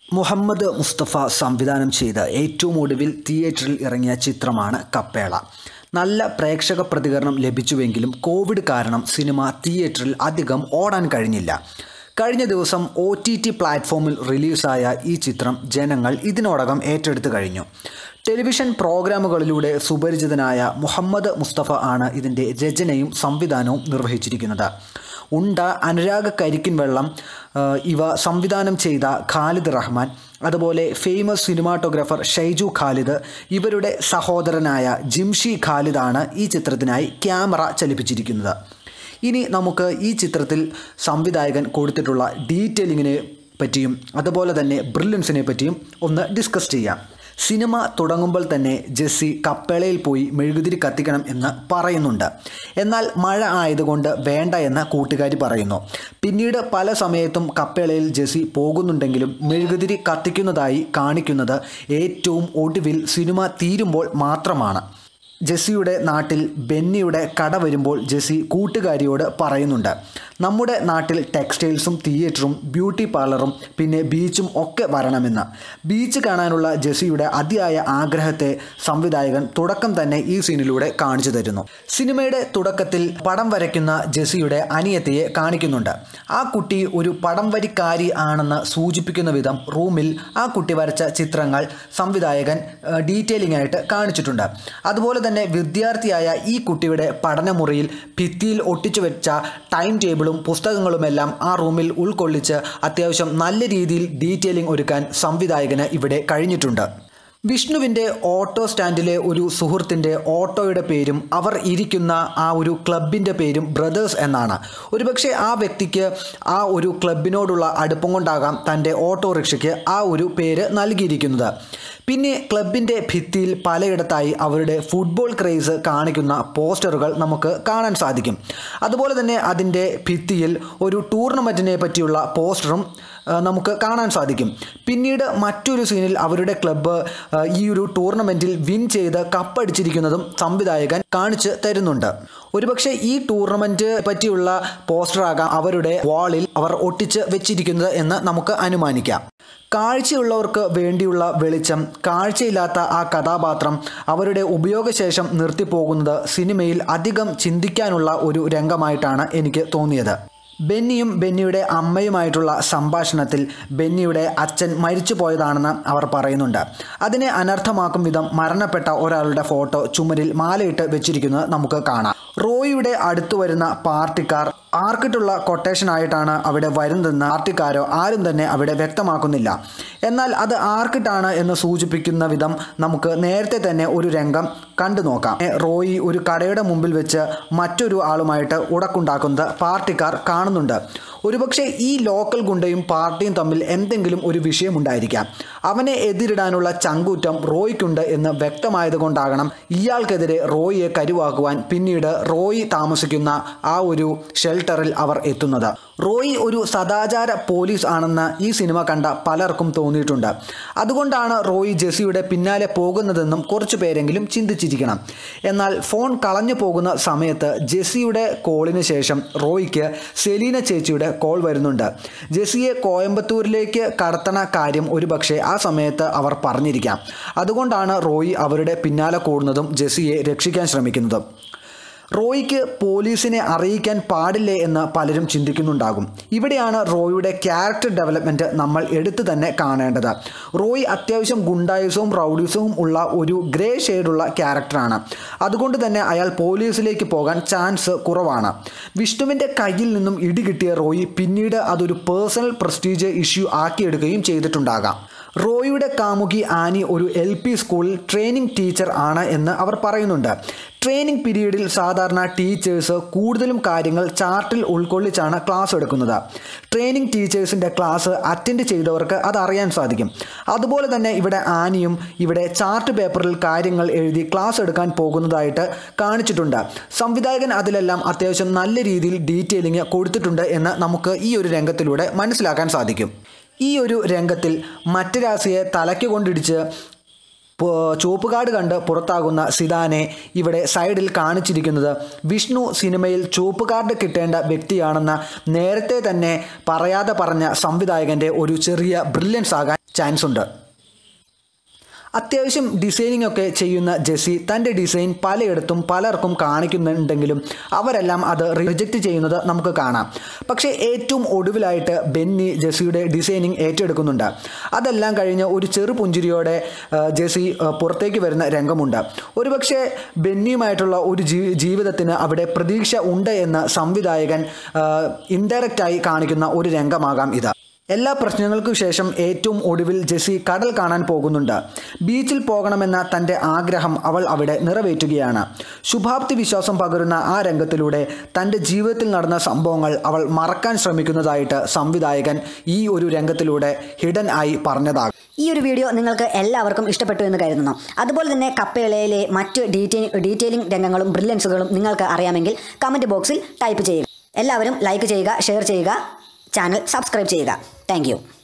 മുഹമ്മദ് മുസ്തഫ സംവിധാനം ചെയ്ത് ഏറ്റവും ഒടുവിൽ തിയേറ്ററിൽ ഇറങ്ങിയ ചിത്രമാണ് കപ്പേള നല്ല പ്രേക്ഷക പ്രതികരണം ലഭിച്ചുവെങ്കിലും കോവിഡ് കാരണം സിനിമ തിയേറ്ററിൽ അധികം ഓടാൻ കഴിഞ്ഞില്ല കഴിഞ്ഞ ദിവസം ഒ ടി ടി പ്ലാറ്റ്ഫോമിൽ റിലീസായ ഈ ചിത്രം ജനങ്ങൾ ഇതിനോടകം ഏറ്റെടുത്തു കഴിഞ്ഞു ടെലിവിഷൻ പ്രോഗ്രാമുകളിലൂടെ സുപരിചിതനായ മുഹമ്മദ് മുസ്തഫ ആണ് ഇതിൻ്റെ രചനയും സംവിധാനവും നിർവഹിച്ചിരിക്കുന്നത് ഉണ്ട അനുരാഗ് കരിക്കിൻ വെള്ളം ആ, ഇവ സംവിധാനം ചെയ്ത ഖാലിദ് റഹ്മാൻ അതുപോലെ ഫേമസ് സിനിമാറ്റോഗ്രാഫർ ഷൈജു ഖാലിദ് ഇവരുടെ സഹോദരനായ ജിംഷി ഖാലിദാണ് ഈ ചിത്രത്തിനായി ക്യാമറ ചലിപ്പിച്ചിരിക്കുന്നത് ഇനി നമുക്ക് ഈ ചിത്രത്തിൽ സംവിധായകൻ കൊടുത്തിട്ടുള്ള ഡീറ്റെയിലിങ്ങിനെ പറ്റിയും അതുപോലെ തന്നെ ബ്രില്യൻസിനെ പറ്റിയും ഒന്ന് ഡിസ്കസ് ചെയ്യാം സിനിമ തുടങ്ങുമ്പോൾ തന്നെ ജെസ്സി കപ്പേളയിൽ പോയി മെഴുകുതിരി കത്തിക്കണം എന്ന് പറയുന്നുണ്ട് എന്നാൽ മഴ ആയതുകൊണ്ട് വേണ്ട എന്ന് കൂട്ടുകാരി പറയുന്നു പിന്നീട് പല സമയത്തും കപ്പേളയിൽ ജെസ്സി പോകുന്നുണ്ടെങ്കിലും മെഴുകുതിരി കത്തിക്കുന്നതായി കാണിക്കുന്നത് ഏറ്റവും ഒടുവിൽ സിനിമ തീരുമ്പോൾ മാത്രമാണ് ജെസ്സിയുടെ നാട്ടിൽ ബെന്നിയുടെ കട വരുമ്പോൾ ജെസ്സി കൂട്ടുകാരിയോട് പറയുന്നുണ്ട് നമ്മുടെ നാട്ടിൽ ടെക്സ്റ്റൈൽസും തിയേറ്ററും ബ്യൂട്ടി പാർലറും പിന്നെ ബീച്ചും ഒക്കെ വരണമെന്ന് ബീച്ച് കാണാനുള്ള ജെസ്സിയുടെ അതിയായ ആഗ്രഹത്തെ സംവിധായകൻ തുടക്കം തന്നെ ഈ സീനിലൂടെ കാണിച്ചു തരുന്നു സിനിമയുടെ തുടക്കത്തിൽ പടം വരയ്ക്കുന്ന ജെസ്സിയുടെ അനിയത്തിയെ കാണിക്കുന്നുണ്ട് ആ കുട്ടി ഒരു പടം വരിക്കാരി ആണെന്ന് സൂചിപ്പിക്കുന്ന വിധം റൂമിൽ ആ കുട്ടി വരച്ച ചിത്രങ്ങൾ സംവിധായകൻ ഡീറ്റെയിലിംഗ് ആയിട്ട് കാണിച്ചിട്ടുണ്ട് അതുപോലെ തന്നെ വിദ്യാർത്ഥിയായ ഈ കുട്ടിയുടെ പഠനമുറിയിൽ ഭിത്തിയിൽ ഒട്ടിച്ചു വെച്ച ടൈം ടേബിളും പുസ്തകങ്ങളുമെല്ലാം ആ റൂമിൽ ഉൾക്കൊള്ളിച്ച് അത്യാവശ്യം നല്ല രീതിയിൽ ഡീറ്റെയിലിംഗ് ഒരുക്കാൻ സംവിധായകന് ഇവിടെ കഴിഞ്ഞിട്ടുണ്ട് വിഷ്ണുവിൻ്റെ ഓട്ടോ സ്റ്റാൻഡിലെ ഒരു സുഹൃത്തിൻ്റെ ഓട്ടോയുടെ പേരും അവർ ഇരിക്കുന്ന ആ ഒരു ക്ലബിൻ്റെ പേരും ബ്രദേഴ്സ് എന്നാണ് ഒരുപക്ഷെ ആ വ്യക്തിക്ക് ആ ഒരു ക്ലബിനോടുള്ള അടുപ്പം കൊണ്ടാകാം തൻ്റെ ഓട്ടോറിക്ഷയ്ക്ക് ആ ഒരു പേര് നൽകിയിരിക്കുന്നത് പിന്നെ ക്ലബിൻ്റെ ഭിത്തിയിൽ പലയിടത്തായി അവരുടെ ഫുട്ബോൾ ക്രേസ് കാണിക്കുന്ന പോസ്റ്ററുകൾ നമുക്ക് കാണാൻ സാധിക്കും അതുപോലെ തന്നെ അതിൻ്റെ ഭിത്തിയിൽ ഒരു ടൂർണമെൻറ്റിനെ പറ്റിയുള്ള പോസ്റ്ററും ആ, നമുക്ക് കാണാൻ സാധിക്കും പിന്നീട് മറ്റൊരു സീനിൽ അവരുടെ ക്ലബ്ബ് ആ, ഈ ഒരു ടൂർണമെൻറ്റിൽ വിൻ ചെയ്ത് കപ്പടിച്ചിരിക്കുന്നതും സംവിധായകൻ കാണിച്ച് തരുന്നുണ്ട് ഒരുപക്ഷെ ഈ ടൂർണമെൻറ്റ് പറ്റിയുള്ള പോസ്റ്ററാകാം അവരുടെ വാളിൽ അവർ ഒട്ടിച്ച് വെച്ചിരിക്കുന്നത് എന്ന് നമുക്ക് അനുമാനിക്കാം കാഴ്ചയുള്ളവർക്ക് വേണ്ടിയുള്ള വെളിച്ചം കാഴ്ചയില്ലാത്ത ആ കഥാപാത്രം അവരുടെ ഉപയോഗശേഷം നിർത്തിപ്പോകുന്നത് സിനിമയിൽ അധികം ചിന്തിക്കാനുള്ള ഒരു രംഗമായിട്ടാണ് എനിക്ക് തോന്നിയത് ബെന്നിയും ബെന്നിയുടെ അമ്മയുമായിട്ടുള്ള സംഭാഷണത്തിൽ ബെന്നിയുടെ അച്ഛൻ മരിച്ചു പോയതാണെന്ന് അവർ പറയുന്നുണ്ട് അതിനെ അനർത്ഥമാക്കും വിധം മരണപ്പെട്ട ഒരാളുടെ ഫോട്ടോ ചുമരിൽ മാലയിട്ട് വെച്ചിരിക്കുന്നത് നമുക്ക് കാണാം റോയിയുടെ അടുത്തു വരുന്ന പാർട്ടിക്കാർ ആർക്കിട്ടുള്ള കൊട്ടേഷൻ ആയിട്ടാണ് അവിടെ വരുന്നതെന്ന് പാർട്ടിക്കാരോ ആരും തന്നെ അവിടെ വ്യക്തമാക്കുന്നില്ല എന്നാൽ അത് ആർക്കിട്ടാണ് എന്ന് സൂചിപ്പിക്കുന്ന വിധം നമുക്ക് നേരത്തെ തന്നെ ഒരു രംഗം കണ്ടു നോക്കാം ഏ, റോയി ഒരു കടയുടെ മുമ്പിൽ വെച്ച് മറ്റൊരു ആളുമായിട്ട് ഉടക്കുണ്ടാക്കുന്നത് പാർട്ടിക്കാർ കാണുന്നുണ്ട് ഒരുപക്ഷെ ഈ ലോക്കൽ ഗുണ്ടയും പാർട്ടിയും തമ്മിൽ എന്തെങ്കിലും ഒരു വിഷയമുണ്ടായിരിക്കാം അവനെ എതിരിടാനുള്ള ചങ്കൂറ്റം റോയ്ക്കുണ്ട് എന്ന് വ്യക്തമായതുകൊണ്ടാകണം ഇയാൾക്കെതിരെ റോയിയെ കരുവാക്കുവാൻ പിന്നീട് റോയി താമസിക്കുന്ന ആ ഒരു ഷെൽട്ടറിൽ അവർ എത്തുന്നത് റോയി ഒരു സദാചാര പോലീസ് ആണെന്ന് ഈ സിനിമ കണ്ട പലർക്കും തോന്നിയിട്ടുണ്ട് അതുകൊണ്ടാണ് റോയി ജെസ്സിയുടെ പിന്നാലെ പോകുന്നതെന്നും കുറച്ചു പേരെങ്കിലും ചിന്തിച്ചിരിക്കണം എന്നാൽ ഫോൺ കളഞ്ഞു പോകുന്ന സമയത്ത് ജെസ്സിയുടെ കോളിന് ശേഷം റോയിക്ക് സെലീന ചേച്ചിയുടെ കോൾ വരുന്നുണ്ട് ജെസ്സിയെ കോയമ്പത്തൂരിലേക്ക് കടത്തണ കാര്യം ഒരുപക്ഷെ ആ സമയത്ത് അവർ പറഞ്ഞിരിക്കാം അതുകൊണ്ടാണ് റോയി അവരുടെ പിന്നാലെ കൂടുന്നതും ജെസ്സിയെ രക്ഷിക്കാൻ ശ്രമിക്കുന്നതും റോയിക്ക് പോലീസിനെ അറിയിക്കാൻ പാടില്ലേ എന്ന് പലരും ചിന്തിക്കുന്നുണ്ടാകും ഇവിടെയാണ് റോയിയുടെ ക്യാരക്ടർ ഡെവലപ്മെൻറ്റ് നമ്മൾ എടുത്തു തന്നെ കാണേണ്ടത് റോയ് അത്യാവശ്യം ഗുണ്ടായുസവും റൗഡ്യൂസവും ഉള്ള ഒരു ഗ്രേ ഷെയ്ഡുള്ള ക്യാരക്ടറാണ് അതുകൊണ്ട് തന്നെ അയാൾ പോലീസിലേക്ക് പോകാൻ ചാൻസ് കുറവാണ് വിഷ്ണുവിൻ്റെ കയ്യിൽ നിന്നും ഇടി കിട്ടിയ റോയി പിന്നീട് അതൊരു പേഴ്സണൽ പ്രസ്റ്റീജ് ഇഷ്യൂ ആക്കിയെടുക്കുകയും ചെയ്തിട്ടുണ്ടാകാം റോയിയുടെ കാമുകി ആനി ഒരു എൽ പി സ്കൂളിൽ ട്രെയിനിങ് ടീച്ചർ ആണ് എന്ന് അവർ പറയുന്നുണ്ട് ട്രെയിനിങ് പീരീഡിൽ സാധാരണ ടീച്ചേഴ്സ് കൂടുതലും കാര്യങ്ങൾ ചാർട്ടിൽ ഉൾക്കൊള്ളിച്ചാണ് ക്ലാസ് എടുക്കുന്നത് ട്രെയിനിങ് ടീച്ചേഴ്സിൻ്റെ ക്ലാസ് അറ്റൻഡ് ചെയ്തവർക്ക് അത് അറിയാൻ സാധിക്കും അതുപോലെ തന്നെ ഇവിടെ ആനിയും ഇവിടെ ചാർട്ട് പേപ്പറിൽ കാര്യങ്ങൾ എഴുതി ക്ലാസ് എടുക്കാൻ പോകുന്നതായിട്ട് കാണിച്ചിട്ടുണ്ട് സംവിധായകൻ അതിലെല്ലാം അത്യാവശ്യം നല്ല രീതിയിൽ ഡീറ്റെയിലിംഗ് കൊടുത്തിട്ടുണ്ട് എന്ന് നമുക്ക് ഈ ഒരു രംഗത്തിലൂടെ മനസ്സിലാക്കാൻ സാധിക്കും ഈ ഒരു രംഗത്തിൽ മറ്റൊരാശയെ തലയ്ക്ക് കൊണ്ടിടിച്ച് പു- ചുവപ്പ് കാർഡ് കണ്ട് പുറത്താകുന്ന സിദാനെ ഇവിടെ സൈഡിൽ കാണിച്ചിരിക്കുന്നത് വിഷ്ണു സിനിമയിൽ ചുവപ്പ് കാർഡ് കിട്ടേണ്ട വ്യക്തിയാണെന്ന നേരത്തെ തന്നെ പറയാതെ പറഞ്ഞ സംവിധായകൻ്റെ ഒരു ചെറിയ ബ്രില്യൻസ് ആകാൻ ചാൻസ് ഉണ്ട് അത്യാവശ്യം ഡിസൈനിങ് ഒക്കെ ചെയ്യുന്ന ജെസ്സി തൻ്റെ ഡിസൈൻ പലയിടത്തും പലർക്കും കാണിക്കുന്നുണ്ടെങ്കിലും അവരെല്ലാം അത് റിജക്റ്റ് ചെയ്യുന്നത് നമുക്ക് കാണാം പക്ഷേ ഏറ്റവും ഒടുവിലായിട്ട് ബെന്നി ജെസ്സിയുടെ ഡിസൈനിങ് ഏറ്റെടുക്കുന്നുണ്ട് അതെല്ലാം കഴിഞ്ഞ് ഒരു ചെറു പുഞ്ചിരിയോടെ ആ, ജെസ്സി ആ, പുറത്തേക്ക് വരുന്ന രംഗമുണ്ട് ഒരുപക്ഷെ ബെന്നിയുമായിട്ടുള്ള ഒരു ജീ ജീവിതത്തിന് അവിടെ പ്രതീക്ഷ ഉണ്ട് എന്ന് സംവിധായകൻ ഇൻഡയറക്റ്റായി കാണിക്കുന്ന ഒരു രംഗമാകാം ഇത് എല്ലാ പ്രശ്നങ്ങൾക്കും ശേഷം ഏറ്റവും ഒടുവിൽ ജെസ്സി കടൽ കാണാൻ പോകുന്നുണ്ട് ബീച്ചിൽ പോകണമെന്ന തൻ്റെ ആഗ്രഹം അവൾ അവിടെ നിറവേറ്റുകയാണ് ശുഭാപ്തി വിശ്വാസം പകരുന്ന ആ രംഗത്തിലൂടെ തൻ്റെ ജീവിതത്തിൽ നടന്ന സംഭവങ്ങൾ അവൾ മറക്കാൻ ശ്രമിക്കുന്നതായിട്ട് സംവിധായകൻ ഈ ഒരു രംഗത്തിലൂടെ ഹിഡൻ ആയി പറഞ്ഞതാകും ഈ ഒരു വീഡിയോ നിങ്ങൾക്ക് എല്ലാവർക്കും ഇഷ്ടപ്പെട്ടു എന്ന് കരുതുന്നു അതുപോലെ തന്നെ കപ്പേളയിലെ മറ്റ് ഡീറ്റെയിൽ ഡീറ്റെയിലിംഗ് രംഗങ്ങളും ബ്രില്യൻസുകളും നിങ്ങൾക്ക് അറിയാമെങ്കിൽ കമൻറ്റ് ബോക്സിൽ ടൈപ്പ് ചെയ്യുക എല്ലാവരും ലൈക്ക് ചെയ്യുക ഷെയർ ചെയ്യുക ചാനൽ സബ്സ്ക്രൈബ് ചെയ്യുക താങ്ക്